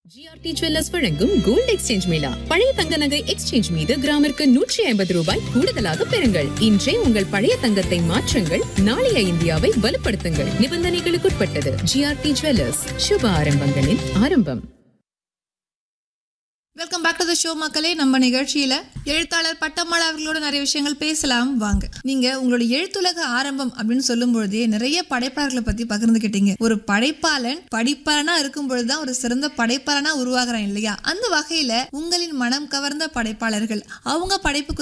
GRT jewellers வழங்கும் gold exchange mela பழைய தங்க நகை எக்ஸ்சேஞ்ச் மீது கிராமிற்கு நூற்றி ஐம்பது ரூபாய் கூடுதலாக பெறுங்கள் இன்றே உங்கள் பழைய தங்கத்தை மாற்றுங்கள் நாளைய இந்தியாவை வலுப்படுத்துங்கள் நிபந்தனைகளுக்குட்பட்டது ஜிஆர்டி ஜுவல்லர்ஸ் சுப ஆரம்பங்களின் ஆரம்பம் welcome back to the show மக்களே நம்ம நிகழ்ச்சியில எழுத்தாளர் பட்டம்மாள் அவர்களோட நிறைய விஷயங்கள் பேசலாம் வாங்க நீங்க உங்களோட எழுத்துலக ஆரம்பம் அப்படின்னு சொல்லும் பொழுதே நிறைய படைப்பாளர்களை பத்தி பகிர்ந்துக்கிட்டீங்க ஒரு படைப்பாளன் படிப்பாளனா இருக்கும் பொழுதுதான் ஒரு சிறந்த படைப்பாளனா உருவாகிறான் இல்லையா அந்த வகையில உங்களின் மனம் கவர்ந்த படைப்பாளர்கள் அவங்க படைப்புக்கு